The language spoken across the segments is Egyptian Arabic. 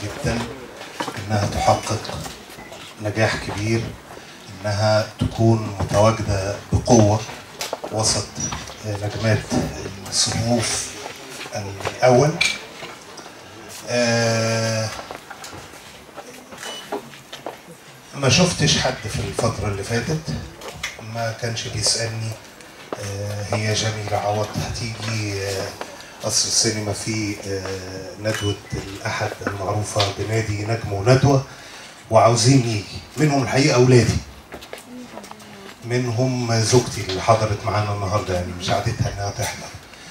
جدا انها تحقق نجاح كبير انها تكون متواجده بقوه وسط نجمات الصنوف الاول آه، ما شفتش حد في الفتره اللي فاتت ما كانش بيسالني آه، هي جميله عوض هتيجي آه، قصر السينما في آه، ندوه الاحد المعروفه بنادي نجم وندوه وعاوزين يجي منهم الحقيقه اولادي منهم زوجتي اللي حضرت معانا النهارده يعني مش عادتها انها تحضر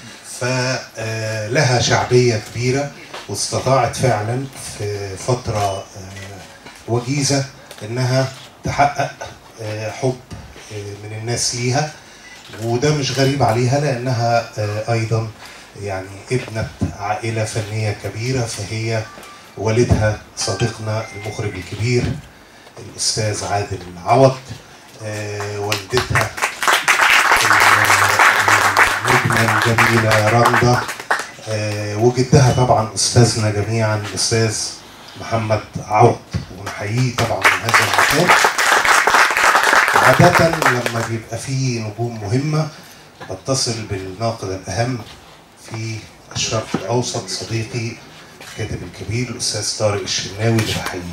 فلها شعبيه كبيره واستطاعت فعلا في فتره آه، وجيزه انها تحقق آه، حب آه، من الناس ليها وده مش غريب عليها لانها آه، ايضا يعني ابنه عائله فنيه كبيره فهي والدها صديقنا المخرج الكبير الاستاذ عادل عوض آه، والدتها النجمه الجميله رندا آه، وجدها طبعا استاذنا جميعا الاستاذ محمد عوض ونحييه طبعا من هذا المكان عادة لما بيبقى في نجوم مهمة بتصل بالناقد الأهم في الشرق الأوسط صديقي الكاتب الكبير الأستاذ طارق الشناوي اللي بحييه.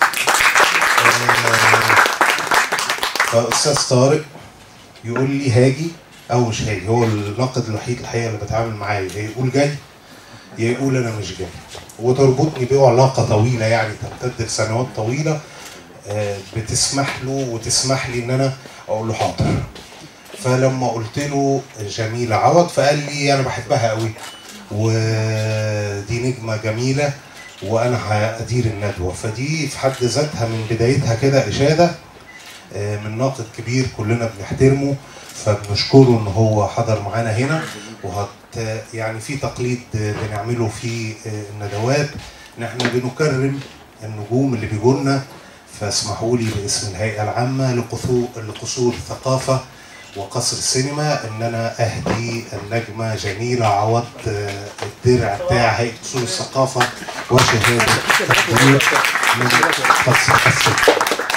آه، فأستاذ طارق يقول لي هاجي أو مش هاجي هو الناقد الوحيد الحقيقة اللي بتعامل معاه يا يقول جاي يا يقول أنا مش جاي وتربطني بيه علاقة طويلة يعني تمتد لسنوات طويلة آه، بتسمح له وتسمح لي ان انا اقول له حاضر فلما قلت له جميله عوض فقال لي انا بحبها قوي ودي نجمه جميله وانا هادير الندوه فدي في حد ذاتها من بدايتها كده اشاده آه، من ناقد كبير كلنا بنحترمه فبنشكره ان هو حضر معانا هنا وهت يعني في تقليد آه، بنعمله في آه، الندوات ان احنا بنكرم النجوم اللي بيجوا لنا فاسمحوا لي باسم الهيئة العامة لقصور لقصور الثقافة وقصر السينما ان انا اهدي النجمة جميلة عوض آه، الدرع بتاع هيئة قصور الثقافة وشهادة تقدير من قصر السينما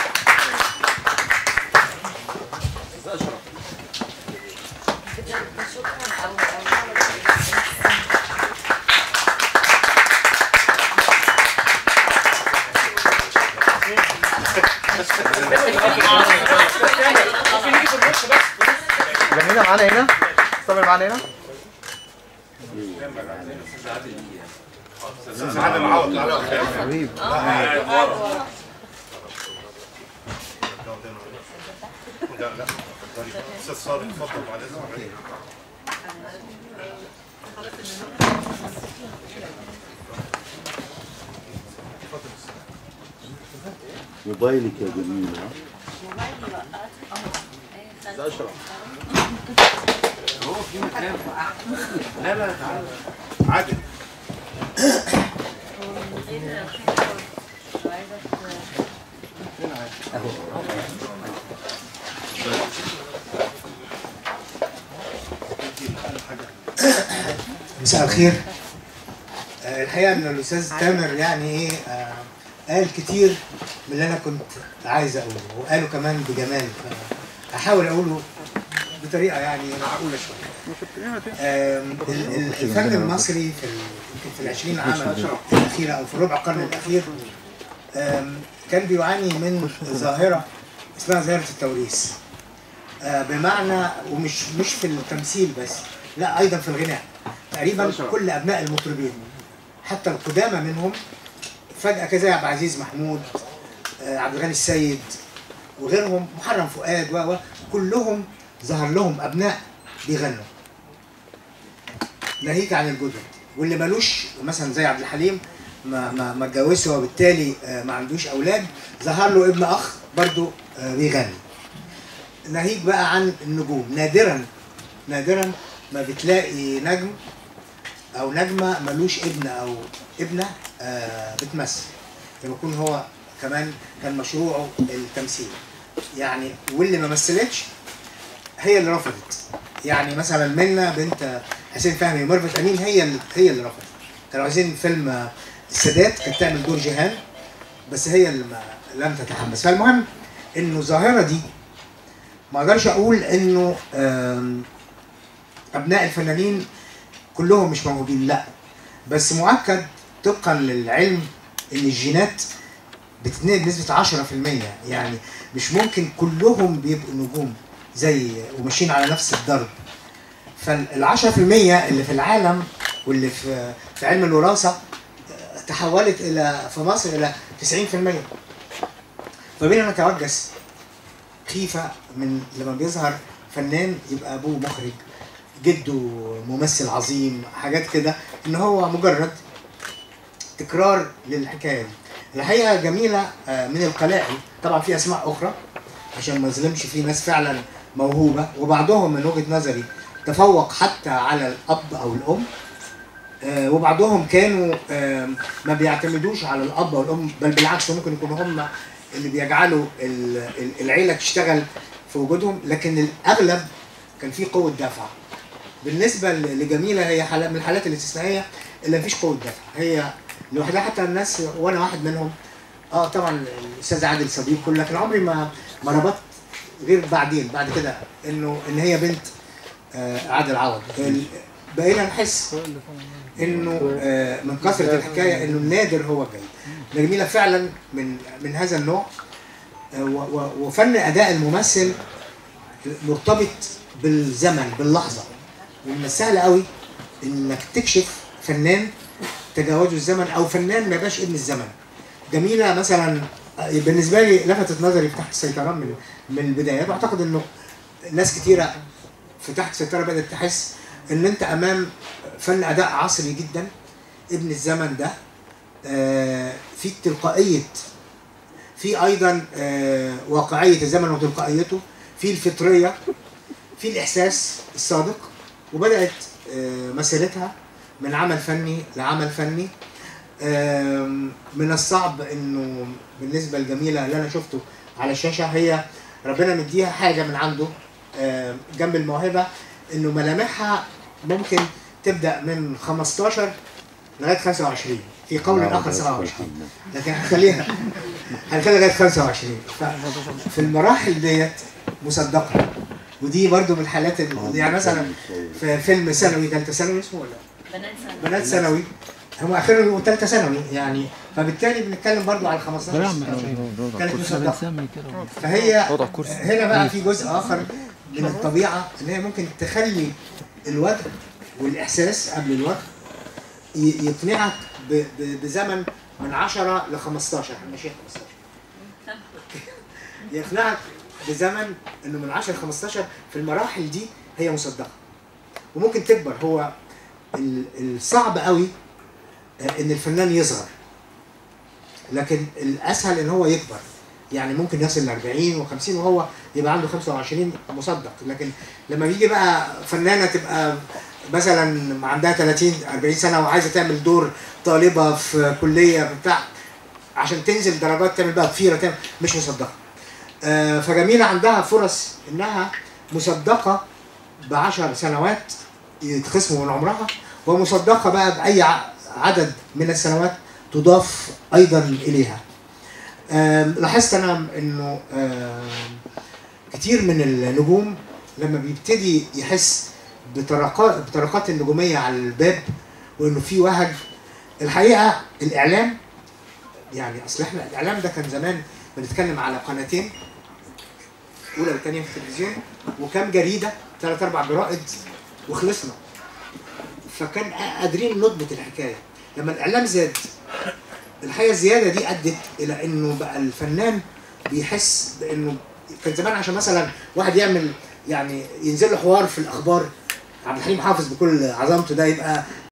جميلة معانا هنا صبر معانا هنا حبيبي موبايلك يا جميلة عادل مساء الخير آه، الحقيقه ان الاستاذ تامر يعني ايه آه، قال كتير من اللي انا كنت عايز اقوله وقاله كمان بجمال هحاول اقوله بطريقه يعني معقوله شويه آم، ال- ال- الفن المصري في ال- يمكن في العشرين عام الاخيره او في الربع القرن الاخير آم، كان بيعاني من ظاهره اسمها ظاهره التوريث آه، بمعنى ومش مش في التمثيل بس لا ايضا في الغناء تقريبا كل ابناء المطربين حتى القدامى منهم فجاه كده زي عبد العزيز محمود آه، عبد الغني السيد وغيرهم محرم فؤاد و و كلهم ظهر لهم ابناء بيغنوا ناهيك عن الجدد واللي ملوش مثلا زي عبد الحليم ما ما ما اتجوزش وبالتالي آه، ما عندوش اولاد ظهر له ابن اخ برضه آه، بيغني ناهيك بقى عن النجوم نادرا نادرا ما بتلاقي نجم او نجمه ملوش ابن او ابنه آه بتمثل لما يكون هو كمان كان مشروعه التمثيل يعني واللي ما مثلتش هي اللي رفضت يعني مثلا منا بنت حسين فهمي وميرفت امين هي اللي هي اللي رفضت كانوا عايزين فيلم آه، السادات كانت تعمل دور جيهان بس هي اللي ما لم تتحمس فالمهم انه الظاهره دي ما اقدرش اقول انه آم، ابناء الفنانين كلهم مش موهوبين لا بس مؤكد طبقا للعلم ان الجينات بتتنقل بنسبه 10% يعني مش ممكن كلهم بيبقوا نجوم زي وماشيين على نفس الضرب فال 10% اللي في العالم واللي في في علم الوراثه آه، تحولت الى في مصر الى 90% فبينا نتوجس خيفه من لما بيظهر فنان يبقى ابوه مخرج جده ممثل عظيم حاجات كده ان هو مجرد تكرار للحكايه دي الحقيقه جميله آه، من القلائل طبعا في اسماء اخرى عشان ما اظلمش في ناس فعلا موهوبه وبعضهم من وجهه نظري تفوق حتى على الاب او الام آه، وبعضهم كانوا آه، ما بيعتمدوش على الاب او الام بل بالعكس ممكن يكونوا هم اللي بيجعلوا ال- ال- العيله تشتغل في وجودهم لكن الاغلب كان في قوه دفع بالنسبه ل- لجميله هي حالة من الحالات الاستثنائيه اللي مفيش قوه دفع هي لوحدها حتى الناس وانا واحد منهم اه طبعا الاستاذ عادل صديق كل لكن عمري ما ما ربطت غير بعدين بعد كده انه ان هي بنت آه عادل عوض ال- بقينا نحس انه آه من كثره الحكايه انه النادر هو الجيد جميله فعلا من من هذا النوع آه و- و- وفن اداء الممثل مرتبط بالزمن باللحظه ومن السهل قوي انك تكشف فنان تجاوزه الزمن او فنان ما يبقاش ابن الزمن جميله مثلا آه، بالنسبه لي لفتت نظري في تحت السيطره من من البدايات واعتقد انه ناس كتيره في تحت السيطره بدات تحس ان انت امام فن اداء عصري جدا ابن الزمن ده آه، في تلقائيه في ايضا آه، واقعيه الزمن وتلقائيته في الفطريه في الاحساس الصادق وبدات آه، مسيرتها من عمل فني لعمل فني آم، من الصعب انه بالنسبه لجميله اللي انا شفته على الشاشه هي ربنا مديها حاجه من عنده آم، جنب الموهبه انه ملامحها ممكن تبدا من 15 لغايه 25 في قول اخر 27 لكن هنخليها هنخليها لغايه 25 ف- في المراحل ديت مصدقه ودي برضو من الحالات اللي يعني مثلا في فيلم ثانوي ثالثه ثانوي اسمه ولا بنات سنة بنات ثانوي هم اخرهم يبقوا ثالثه ثانوي يعني فبالتالي بنتكلم برضو على 15 16 كانت مصدقه فهي هنا بقى في جزء اخر من الطبيعه ان هي ممكن تخلي الوجه والاحساس قبل الوجه ي- يقنعك ب- ب- بزمن من 10 ل 15 احنا ماشيين 15 يقنعك بزمن انه من 10 ل 15 في المراحل دي هي مصدقه وممكن تكبر هو ال- الصعب قوي آه، ان الفنان يصغر لكن الاسهل ان هو يكبر يعني ممكن يصل ل 40 و50 وهو يبقى عنده 25 مصدق لكن لما بيجي بقى فنانه تبقى مثلا عندها 30 40 سنه وعايزه تعمل دور طالبه في كليه بتاع عشان تنزل درجات تعمل بقى ضفيره تعمل مش مصدقه آه، فجميله عندها فرص انها مصدقه ب 10 سنوات يتخصموا من عمرها ومصدقه بقى باي ع- عدد من السنوات تضاف ايضا اليها. آم، لاحظت انا انه آم، كتير من النجوم لما بيبتدي يحس بطرقات بطرقات النجوميه على الباب وانه في وهج الحقيقه الاعلام يعني اصل احنا الاعلام ده كان زمان بنتكلم على قناتين اولى وثانيه في التلفزيون وكام جريده ثلاث اربع جرائد وخلصنا فكان قادرين نضبط الحكايه لما الاعلام زاد الحقيقه الزياده دي ادت الى انه بقى الفنان بيحس بانه كان زمان عشان مثلا واحد يعمل يعني ينزل له حوار في الاخبار عبد الحليم حافظ بكل عظمته ده يبقى